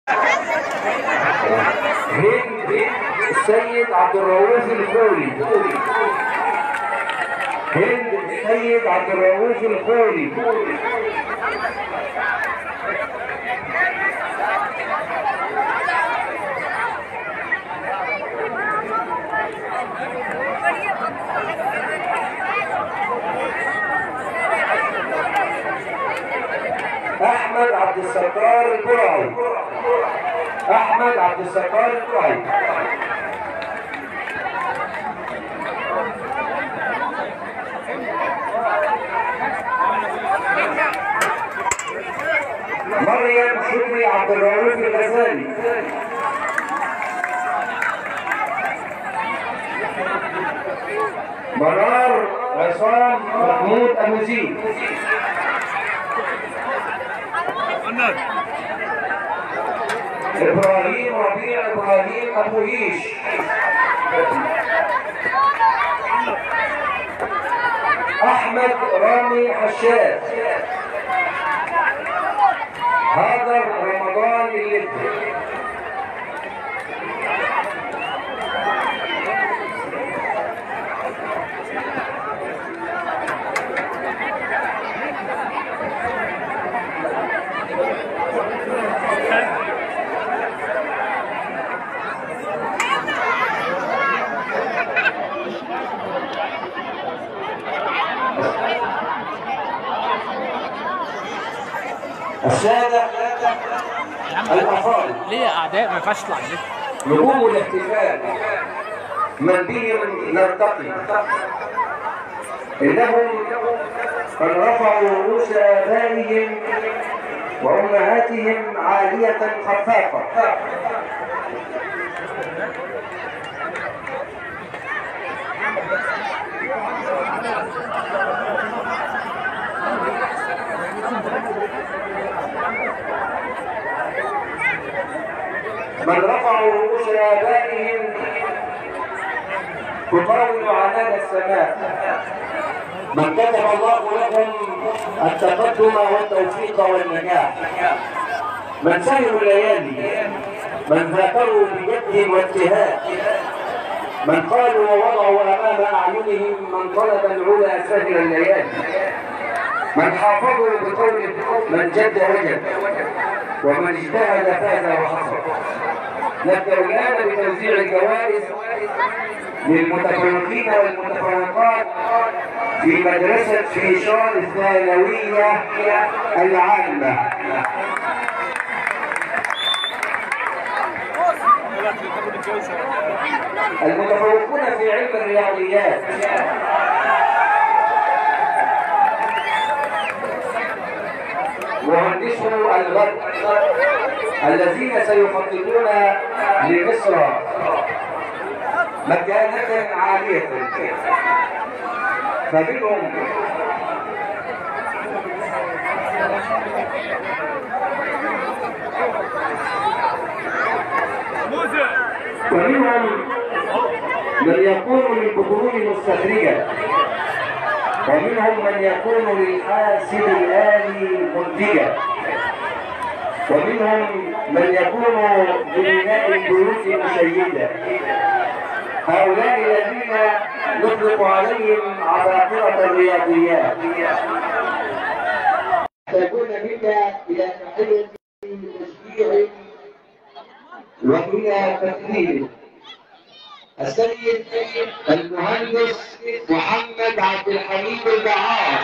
هند السيد عبد الرؤوف الخولي هند السيد عبد الرؤوف الخولي احمد عبد الستار البرعي احمد عبد الستار البرعي مريم شكري عبد الرؤوف الغزالي منار عصام محمود ابو زيد ابراهيم ربيع ابراهيم ابو هيش احمد رامي حشاد هذا رمضان اللي السادة الأفاضل ليه اعداء ما ينفعش تطلع النت نجوم الاحتفال من بهم نرتقي إنهم قد رفعوا رؤوس آبائهم وأمهاتهم عالية خفافة من رفعوا رؤوس آبائهم تطاول عنان السماء من كتب الله لهم التقدم والتوفيق والنجاح من سهروا الليالي من ذاكروا بجد واجتهاد من قالوا ووضعوا امام اعينهم من طلب العلا سهر الليالي من حافظوا بقول من جد وجد ومن اجتهد فاز وحصل نبدا الان بتوزيع الجوائز للمتفوقين والمتفوقات في مدرسة فيشان الثانوية العامة المتفوقون في علم الرياضيات مهندسو الغرب الذين سيخططون لمصر مكانة عالية فمنهم ومنهم من يكون للبطرون مستخرجا ومنهم من يكون للحاسب الآلي منتجا ومنهم من يكون لبناء البيوت مشيدا هؤلاء الذين نطلق عليهم عباقرة الرياضيات يحتاجون منا إلى تحية تشجيع وإلى تقدير السيد المهندس محمد عبد الحميد البعار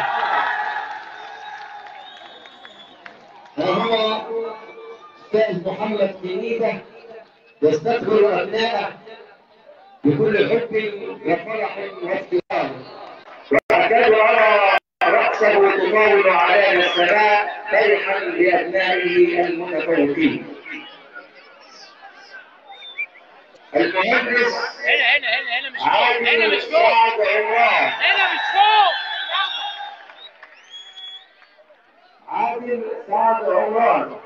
هو أستاذ محمد بنيته يستقبل أبنائه بكل حب وفرح وافتخار وأكاد أرى رأسه تطاول على السماء فرحا بأبنائه المتفوقين المهندس هنا هنا هنا هنا مش فوق عادل هنا مش فوق سعد عمران هنا مش فوق عادل سعد عمران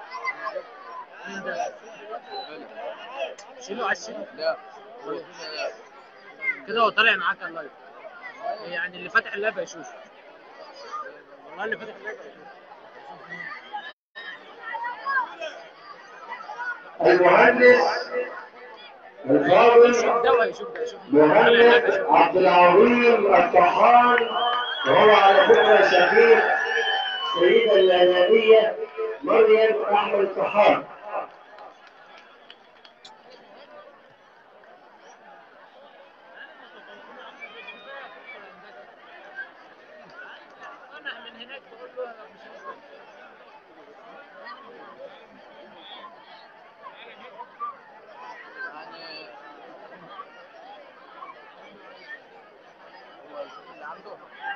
شيله على الشيله لا كده هو طالع معاك اللايف يعني اللي فاتح اللايف هيشوف والله اللي فاتح اللايف هيشوف المهندس الفاضل دواء يشوف ده يشوف مهند عبد العظيم الطحان وهو على فكرة شقيق السيدة الإعلامية مريم أحمد الطحان انا من هناك بقول له مش هيقول. يعني هو يشوف اللي عنده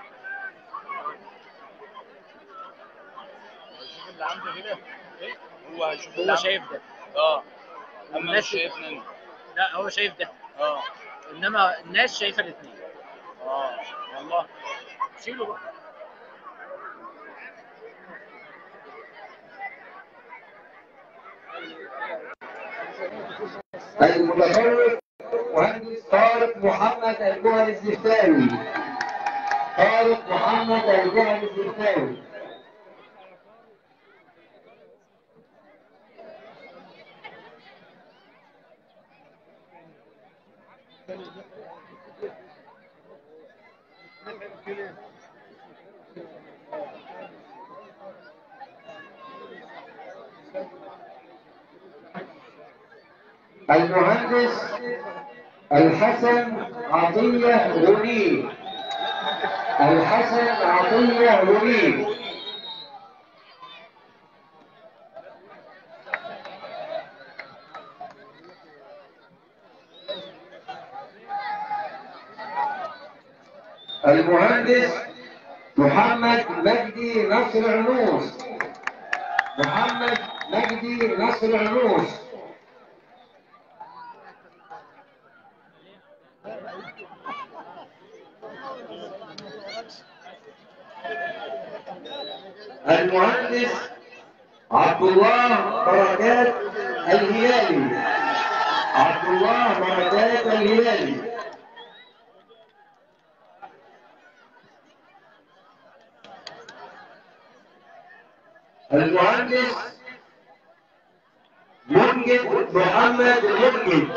يشوف اللي عنده كده ايه هو هيشوف اللي هو عمل- شايف ده اه اما الناس- مش شايفنا أنا. لا هو شايف ده اه انما الناس شايفه الاثنين اه والله شيله بقى المتفوق مهندس طارق محمد الجهل الزفتاوي طارق محمد الجهل الزفتاوي المهندس الحسن عطية غنيم الحسن عطية غنيم المهندس محمد مجدي نصر عنوس محمد مجدي نصر عنوس المهندس عبد الله بركات الهلالي عبد الله بركات الهلالي المهندس منجد محمد منجد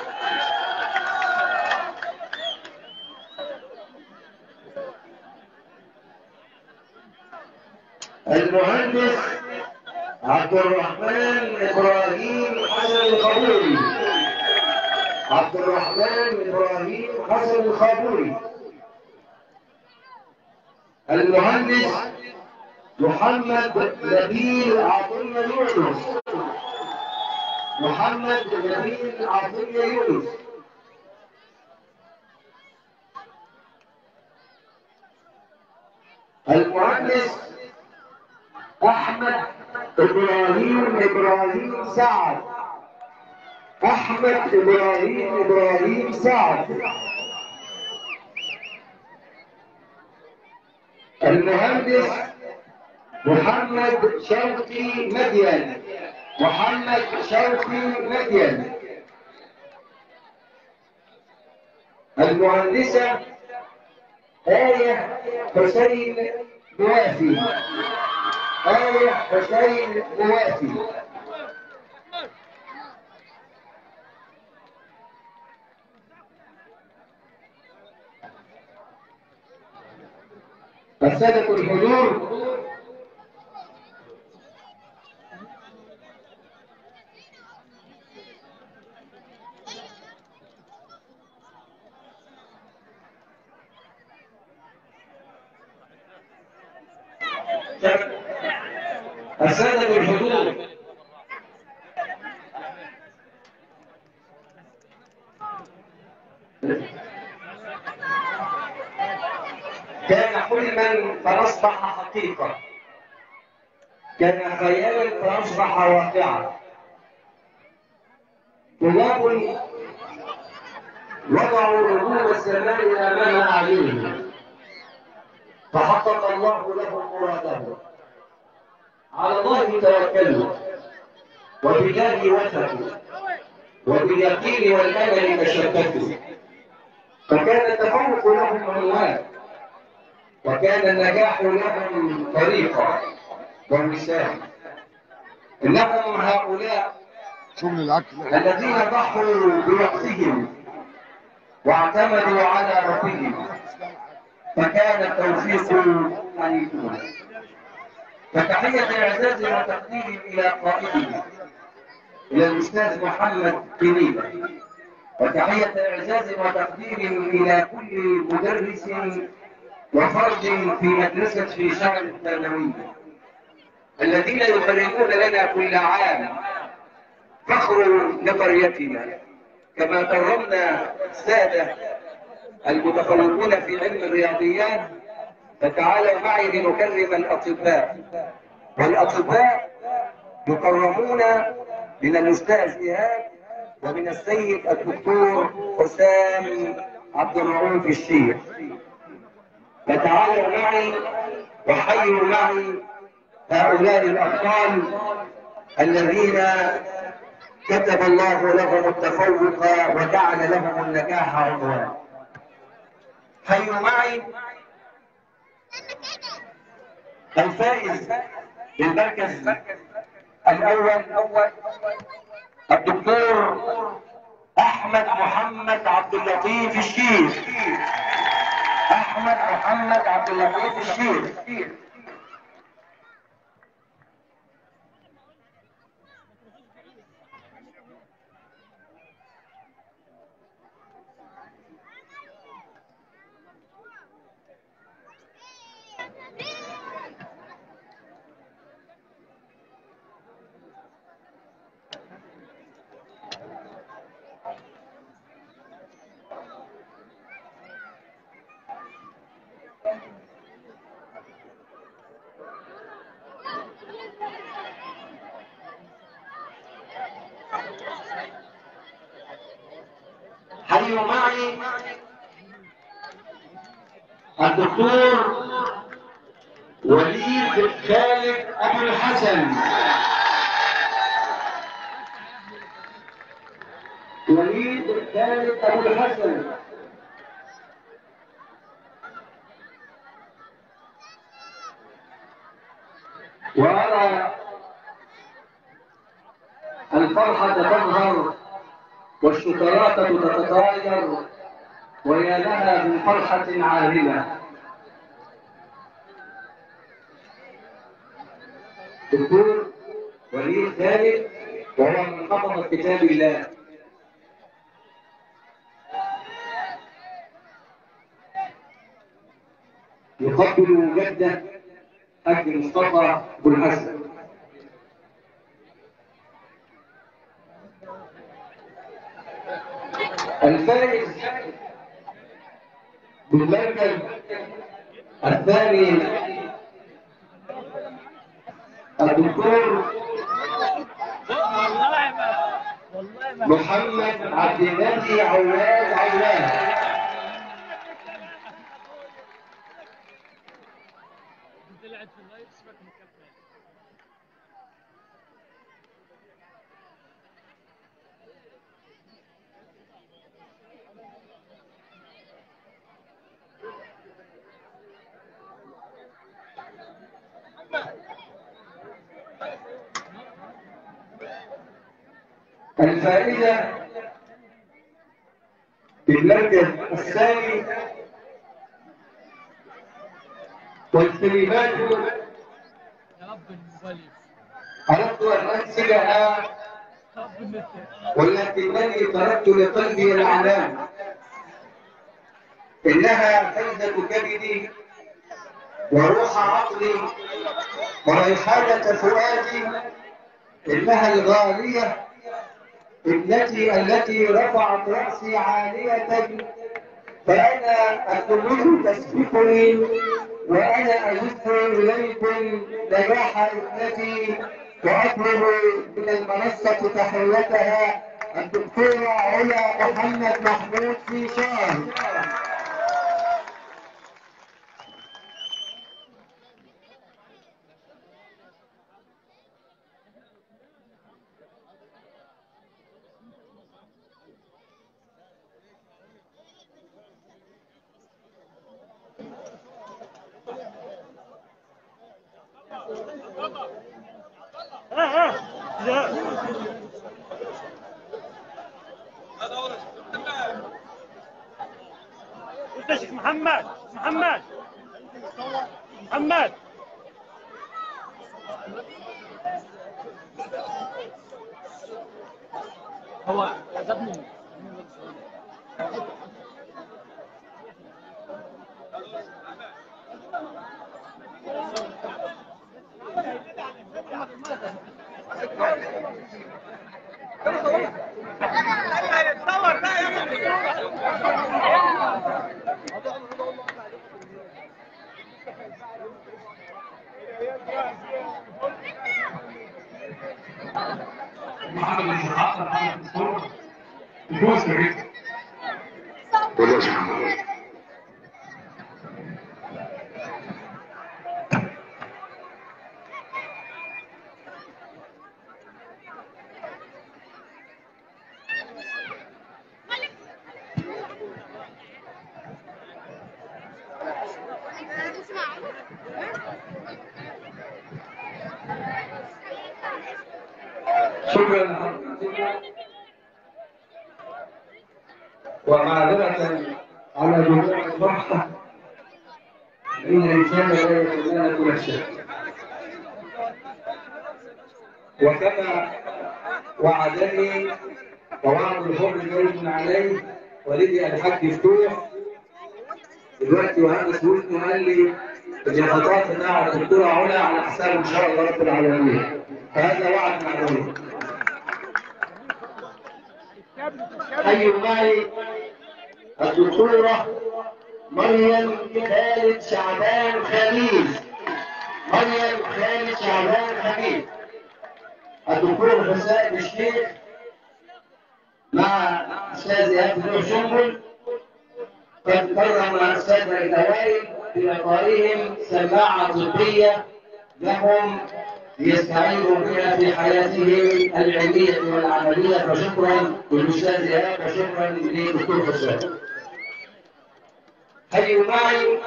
المهندس عبد الرحمن ابراهيم حسن الخبوري عبد الرحمن ابراهيم حسن الخبوري المهندس محمد نبيل عطية يونس محمد نبيل عطية يونس المهندس احمد ابراهيم ابراهيم سعد احمد ابراهيم ابراهيم سعد المهندس محمد شوقي مدين محمد شوقي مدين المهندسة آية حسين موافي آية حسين موافي السادة الحضور السادة الحضور كان حلما فأصبح حقيقة كان خيالا فأصبح واقعا طلاب وضعوا نجوم السماء أمام أعينهم فحقق الله لهم مرادهم على الله توكلوا وبالله وثقوا وباليقين والامل تشبثوا فكان التفوق لهم عنوان وكان النجاح لهم طريقه ووسام انهم هؤلاء شغل الاكل الذين ضحوا بوقتهم واعتمدوا على ربهم فكان التوفيق أن يكون فتحية إعزاز وتقدير إلى قائده إلى الأستاذ محمد كنيبة وتحية إعزاز وتقدير إلى كل مدرس وفرد في مدرسة في شهر الثانوية الذين يخرجون لنا كل عام فخر لقريتنا كما كرمنا السادة المتفوقون في علم الرياضيات فتعالوا معي لنكرم الأطباء والأطباء يكرمون من الأستاذ إيهاب ومن السيد الدكتور حسام عبد الرؤوف الشيخ فتعالوا معي وحيوا معي هؤلاء الأبطال الذين كتب الله لهم التفوق وجعل لهم النجاح عنوان حيوا معي الفائز للمركز الأول الدكتور أحمد محمد عبد اللطيف الشيخ أحمد محمد عبد اللطيف الشيخ حيوا معي الدكتور وليد خالد ابو الحسن وليد خالد ابو الحسن وارى الفرحه تظهر والشوكولاتة تتطاير ويا لها من فرحة عارمة دكتور وليد خالد وهو من حفظ كتاب الله يقبل جده حاج مصطفى بن حسن الفائز بالمركز الثاني الدكتور والله ما والله ما محمد عبد النبي عواد عواد طلعت في اللايف اسمك مكمل الفائزة بالمركز الثاني والكلمات يا رب المبالغ أردت أن أنسبها يا رب النت ولكنني تركت لقلبي الأعلام إنها فايدة كبدي وروح عقلي وريحانة فؤادي إنها الغالية ابنتي التي رفعت رأسي عالية فأنا القلوب تسبقني وأنا أزف إليكم نجاح ابنتي وأطلب من المنصة تحيتها الدكتورة علا محمد محمود في شهر محمد محمد محمد هو جابني محمد بن شحاته محمد دكتور الجوز الريف خلاص يا محمد شكرا ومعذرة على دموع الفرحة إن الإنسان لا يتمنى كل شيء وكما وعدني ووعد الحب زوج عليه والدي الحاج فتوح دلوقتي مهندس وزنه قال لي اليافطات بتاع الدكتوره علا على حساب ان شاء الله رب العالمين فهذا وعد معلوم حي معي الدكتورة مريم خالد شعبان خميس مريم خالد شعبان خميس الدكتور حسام الشيخ مع أستاذ إيهاب بن شنبل قد كرم السادة الأوائل بإعطائهم سماعة طبية لهم يستعينوا بها في حياتهم العلمية والعملية فشكرا للأستاذ إيهاب وشكرا للدكتور حسام. هيا معي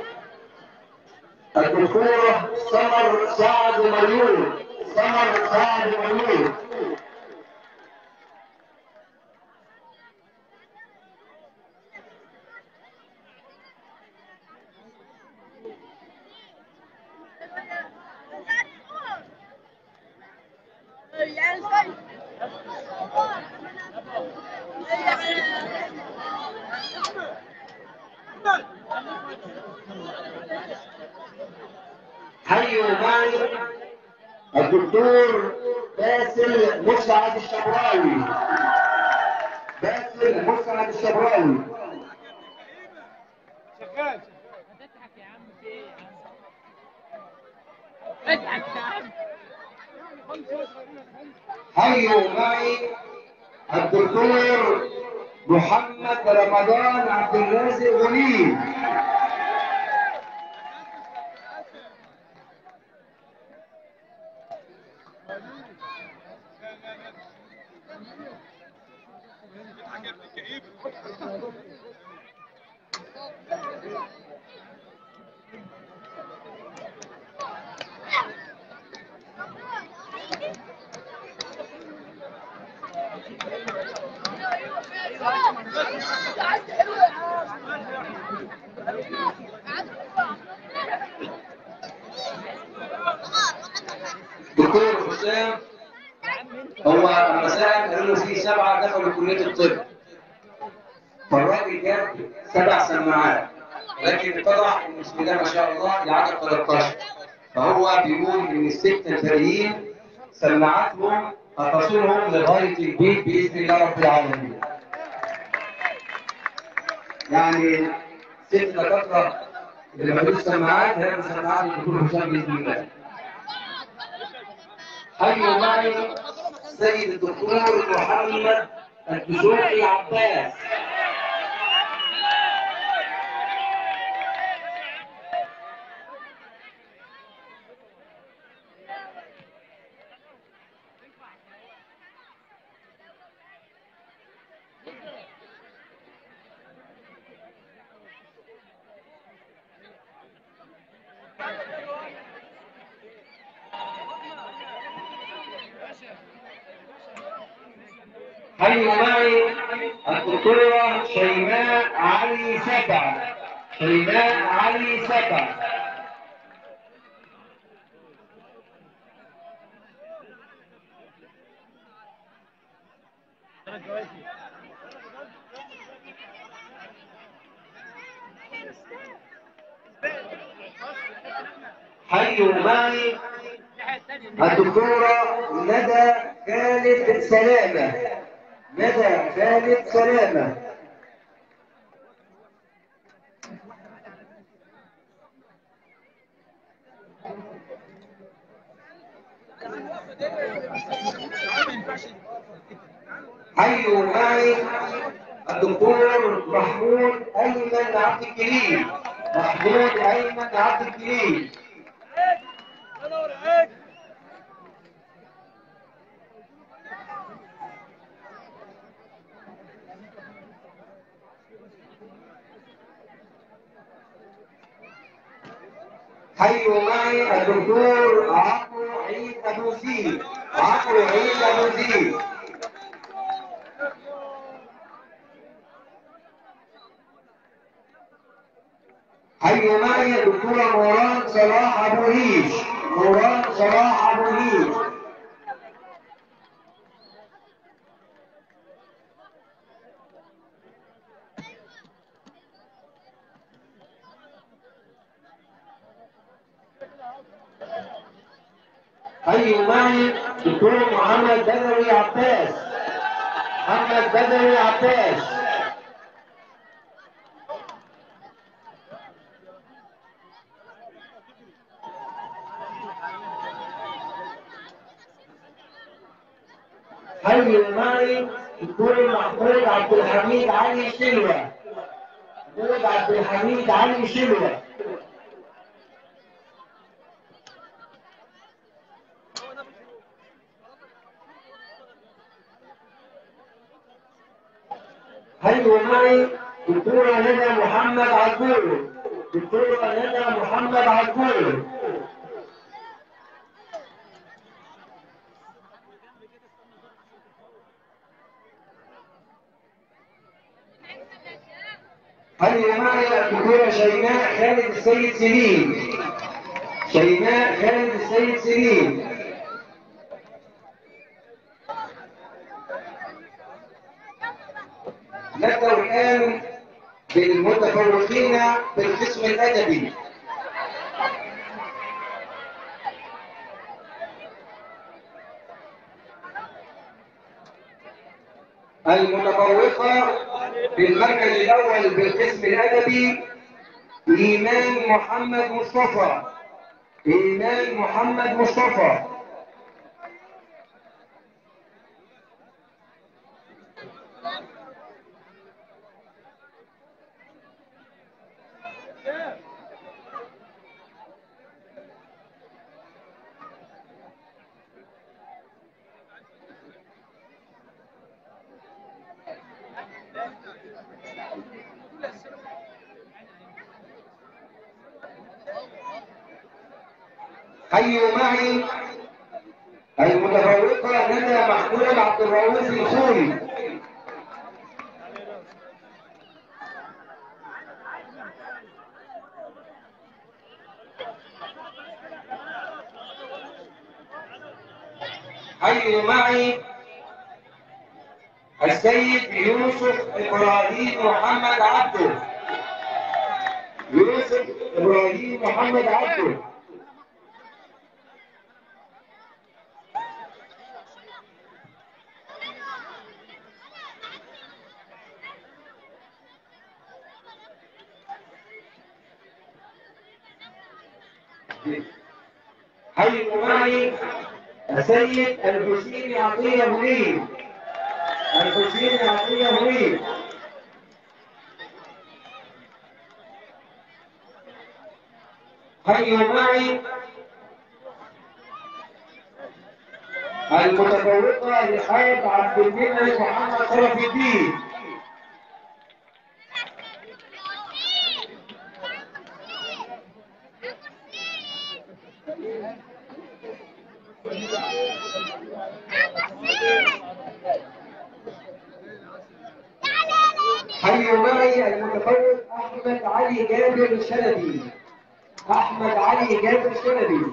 الدكتورة سمر سعد مليون سمر سعد مليون حيوا معي الدكتور باسل مسعد الشبراوي باسل مسعد الشبراوي شغال هتضحك يا عم في ايه يا عم اضحك يا عم حيوا معي الدكتور محمد رمضان عبد الرازق غنيم دكتور حسام هو مساء قالوا له في سبعه دخلوا كليه الطب فالراجل جاب سبع سماعات لكن اتضح ان بسم الله ما شاء الله العدد 13 فهو بيقول ان الست الباقيين سماعاتهم هتصلهم لغايه البيت باذن الله رب العالمين. يعني ست دكاتره اللي ما عندوش سماعات هياخدوا سماعات الدكتور حسام باذن الله. حيوا معي سيد الدكتور محمد الدسوقي عباس حيوا معي الدكتورة شيماء علي سبع شيماء علي سبع حيوا معي الدكتورة ندى خالد سلامة ندى خالد سلامة حيوا معي الدكتور محمود أيمن عبد الكريم محمود أيمن عبد الكريم حيوا معي الدكتور عفو عيد ابو زيد عفو عيد ابو زيد حيوا معي الدكتورة نوران صلاح ابو ريش نوران صلاح ابو ريش حيوا معي دكتور محمد بدوي عباس محمد بدوي عباس حيوا معي دكتور محمود عبد الحميد علي شلوة محمود عبد الحميد علي شلوة حيوا معي دكتورة ندى محمد عجول دكتورة ندى محمد عجول حيوا معي الدكتورة شيماء خالد السيد سليم شيماء خالد السيد سليم نبدأ الآن بالمتفوقين في القسم الأدبي المتفوقة بالمركز الأول بالقسم الأدبي إيمان محمد مصطفى إيمان محمد مصطفى حيوا معي المتفوقة ندى محمود عبد الرؤوف الخوري حيوا معي السيد يوسف ابراهيم محمد عبده يوسف ابراهيم محمد عبده حيوا معي السيد الحسين عطية منير الحسين عطية منير حيوا معي المتفوقة لحياة عبد المنعم محمد شرف الدين حي معي المتفوق احمد علي جابر الشلبي احمد علي جابر الشلبي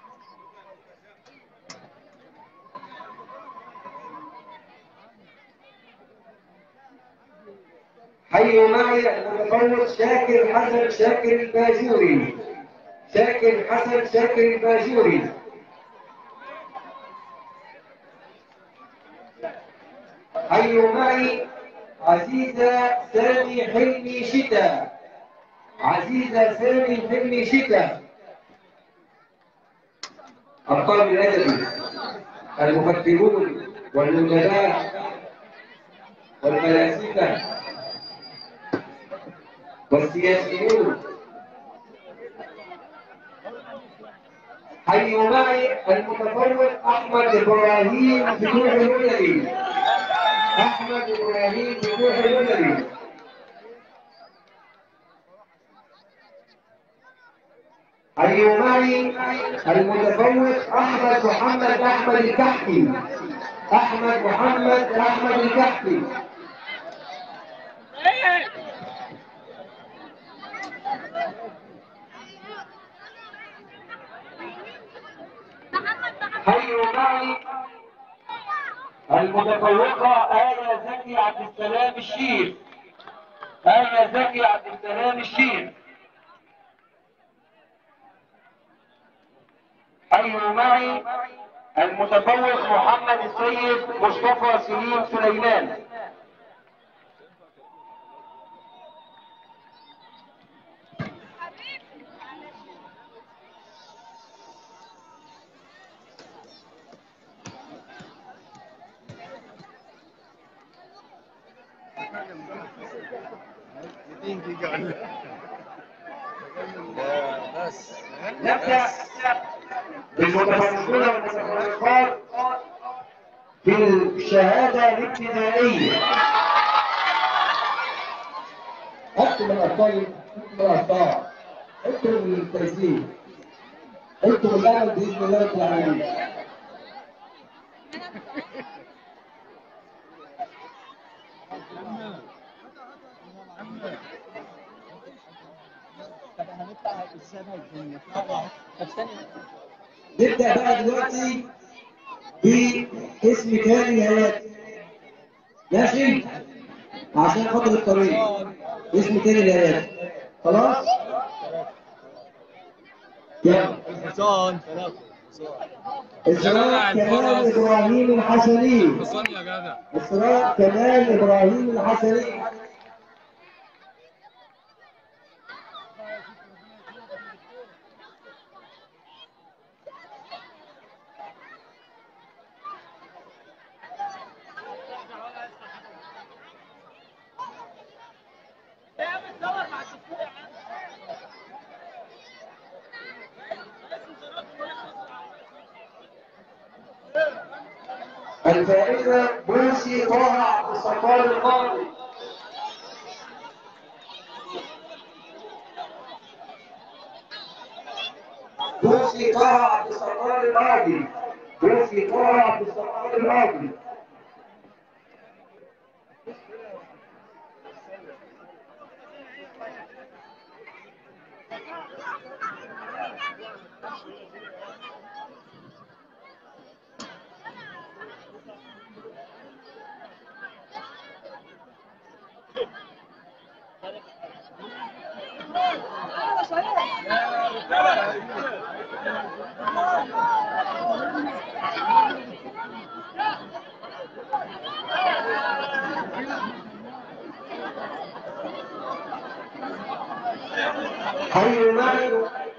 حي معي المتفوق شاكر حسن شاكر الباجوري شاكر حسن شاكر الباجوري حي معي عزيزة سامي حلمي شتا عزيزة سامي حلمي شتا أبطال الأدب المفكرون والندباء والفلاسفة والسياسيون حي معي المتفوق أحمد إبراهيم فتوح المدني أحمد إبراهيم فتوح المدني حي معي المتفوق أحمد محمد أحمد الكحكي أحمد محمد أحمد الكحكي حي معي المتفوقة آية زكي عبد السلام الشيخ آية زكي عبد السلام الشيخ حي معي المتفوق محمد السيد مصطفى سليم سليمان نبدأ بالمتفوقون والمتفوقات في الشهادة الابتدائية انتم الابطال انتم الابطال انتم الكويسين انتم الامل باذن الله رب العالمين نبدا بقى دلوقتي باسم تاني نهايات ماشي عشان خاطر الطريق اسم تاني نهايات خلاص يلا حصان ثلاثة إسراء كمال إبراهيم الحسني حصان يا جدع إسراء كمال إبراهيم الحسني الفائزة بوسي طه عبد الستار القاضي بوسي طه عبد الستار القاضي بوسي طه عبد الستار القاضي حي معي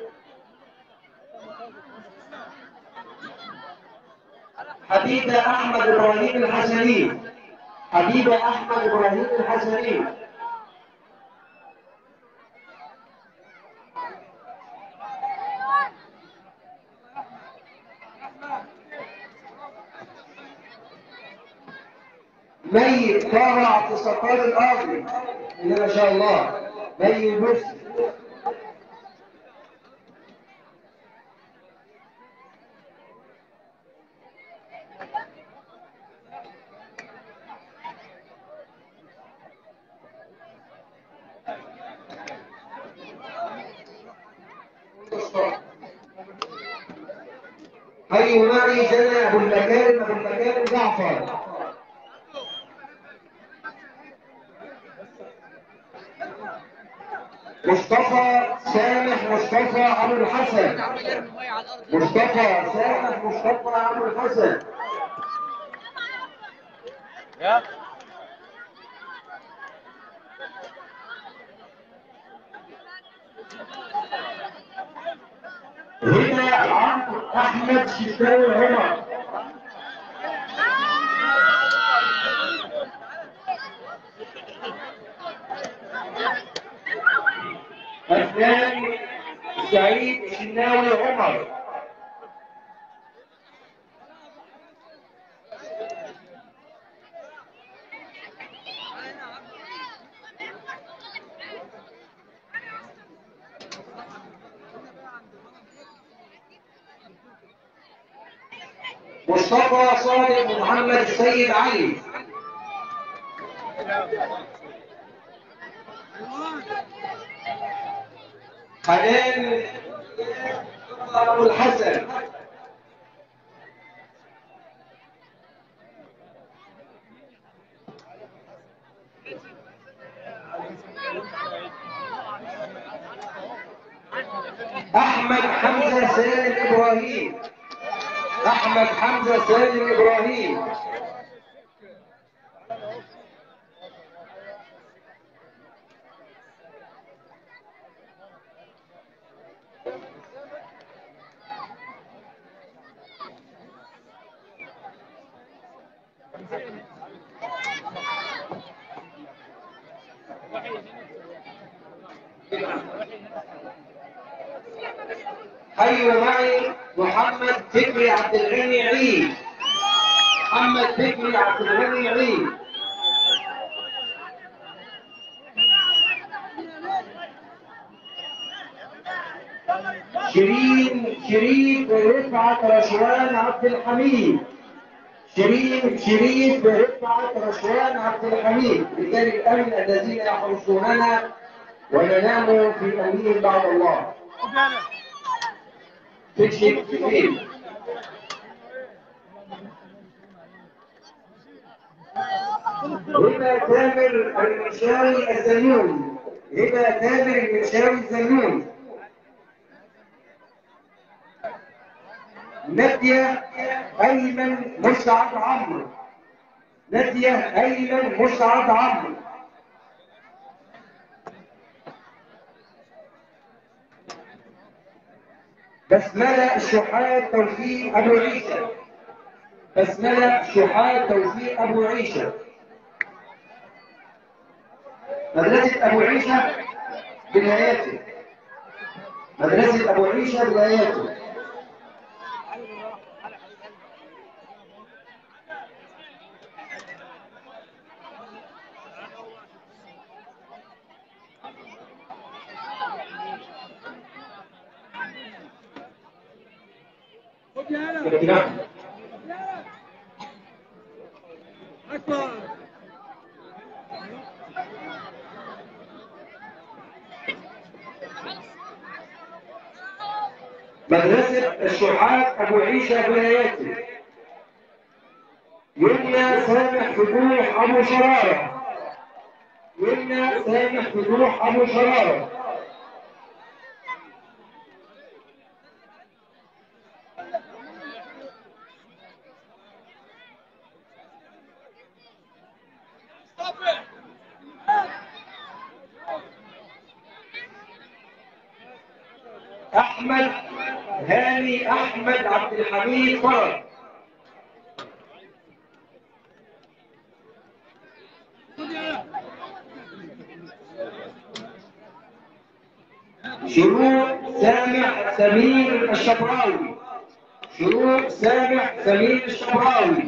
حبيبة أحمد إبراهيم الحسني حبيبة أحمد إبراهيم الحسني ميت طالع في صفار الأرض إلا ما شاء الله ميت بص حي معي جنى ابو المكارم ابو المكارم جعفر مصطفى سامح مصطفى ابو الحسن مصطفى سامح مصطفى ابو الحسن يا هنا عمرو احمد شتاوي عمر الثاني سعيد شناوي عمر مصطفى صادق محمد السيد علي حنان ابو الحسن احمد حمزه سالم ابراهيم احمد حمزه سالم ابراهيم حيوا معي محمد فكري عبد الغني عيد محمد فكري عبد الغني عيد شيرين شريف رفعت رشوان عبد الحميد شيرين شريف رفعت رشوان عبد الحميد رجال الامن الذين يحرسوننا وننام في امنهم بعد الله في شيء كثير هنا تامر المنشاوي الزنون هنا تامر المنشاوي الزنون نادية أيمن مسعد عمرو نادية أيمن مسعد عمرو بسملة شحات توفيق أبو عيسى بسملة شحات توفيق أبو عيسى مدرسة أبو عيسى بداياته مدرسة أبو عيسى بداياته نعم مدرسة الشحات أبو عيسى بناياتي يمنى سامح فتوح أبو شرارة يمنى سامح فتوح أبو شرارة أحمد هاني أحمد عبد الحميد فرج شروق سامح سمير الشبراوي شروق سامح سمير الشبراوي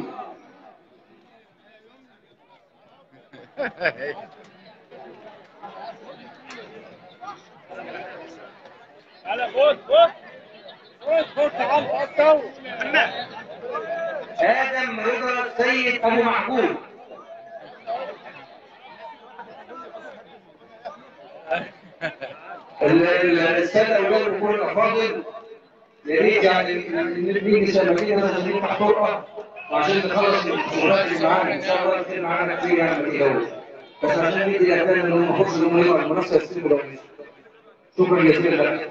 تعالى خد خد خد خد تعال استو آدم رضا السيد أبو محمود ال- ال- السادة أولاد الأخوة الأفاضل يا ريت يعني نبني سنتين مثلا سنين محطوطه وعشان نخلص الشغلات اللي معانا ان شاء الله يصير معانا كتير يعني ما تقلقوش بس عشان ندي الافلام اللي هم فرصه ان هم يبقوا المنافسه يسيبوا لو مش شكرا جزيلا لك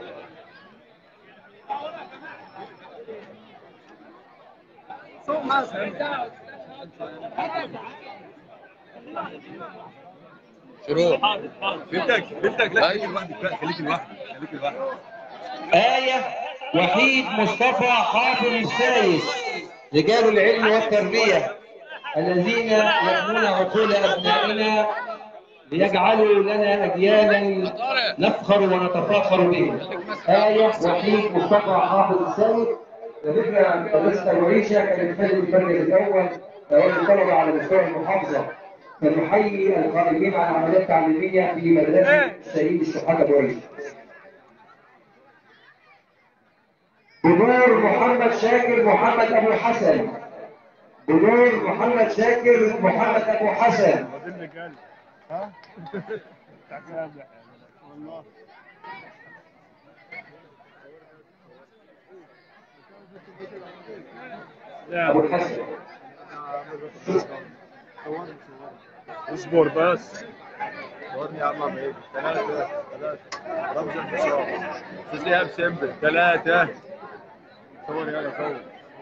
شروق بنتك بنتك لا خليك لوحدك بقى خليك لوحدك خليك لوحدك آية وحيد مصطفى حافظ السايس رجال العلم والتربية الذين يحمون عقول أبنائنا ليجعلوا لنا أجيالا نفخر ونتفاخر بهم آية وحيد مصطفى حافظ السايس وفكرة مدرسة الوعيشة كانت خالد المركز الأول أول الطلبة على مستوى المحافظة فنحيي القائمين على العمليات التعليمية في مدرسة الشهيد الشحاتة الوعيشة بدور محمد شاكر محمد ابو حسن بدور محمد شاكر محمد ابو حسن ابو الحسن اصبر بس صورني يا عم عماد ثلاثة ثلاثة رمز الحصان استاذ ايهاب سمبل ثلاثة صور يلا صور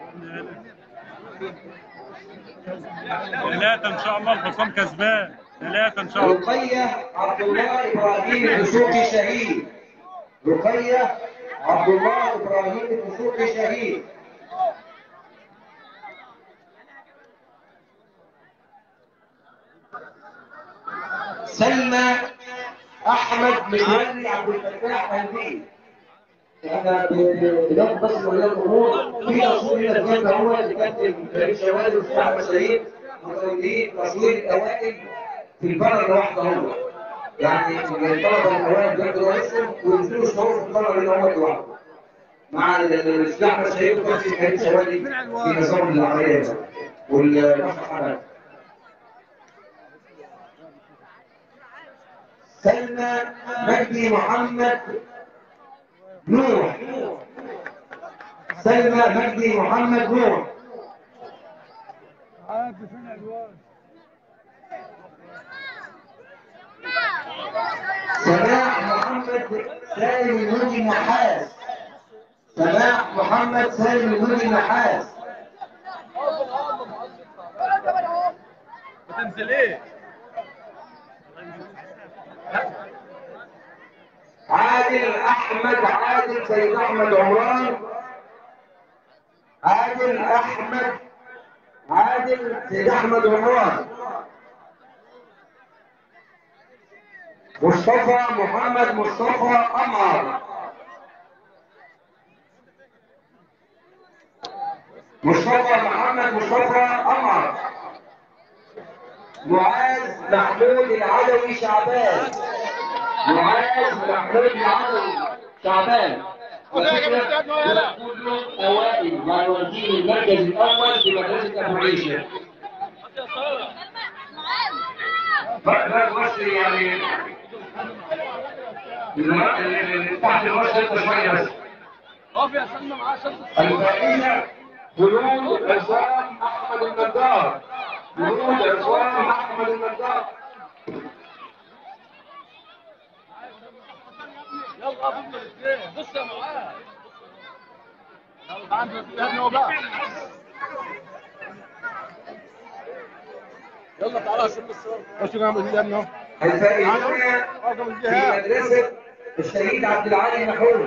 ثلاثة إن شاء الله الحصان كسبان ثلاثة إن شاء الله رقية عبد الله ابراهيم الدسوقي شهيد رقية عبد الله ابراهيم الدسوقي شهيد سلمى احمد مجري عبد الفتاح هندي احنا بناخد بس وليات الامور في تصوير هنا في الجنب هو اللي كان في شوال وفتح مشاريع متولين تصوير الاوائل في البلد الواحده هو يعني الطلبه الاوائل بياخدوا رئيسهم وينزلوا يشتغلوا في البلد اللي هو لوحده مع الاصلاح مشاريع وكان في حديث شوالي في نظام العمليه ده والمصلحه سلمى مجدي محمد نوح سلمى مجدي محمد نوح سماح محمد سالم المنجي النحاس سماح محمد سالم المنجي النحاس بتنزل ايه؟ عادل احمد عادل سيد احمد عمران عادل احمد عادل سيد احمد عمران مصطفى محمد مصطفى قمر مصطفى محمد مصطفى قمر معاذ محمود العدوي شعبان معاذ محمود العدوي شعبان وفكرة كله أوائل يعني وزير المركز الأول في مدرسة أبو عيشة بقى بس يعني اللي تحت الوش انت شويه بس اقف يا سلمى معاه شنطة الباقية جنود عصام أحمد النجار جنود عصام أحمد النجار يلا اقف انت الاثنين بص يا معاه يلا تعال انت الاثنين هو بقى يلا تعالى شوف الصور خش نعمل دي يا ابني اهو الفائزون في مدرسة الشهيد عبد العالي محمود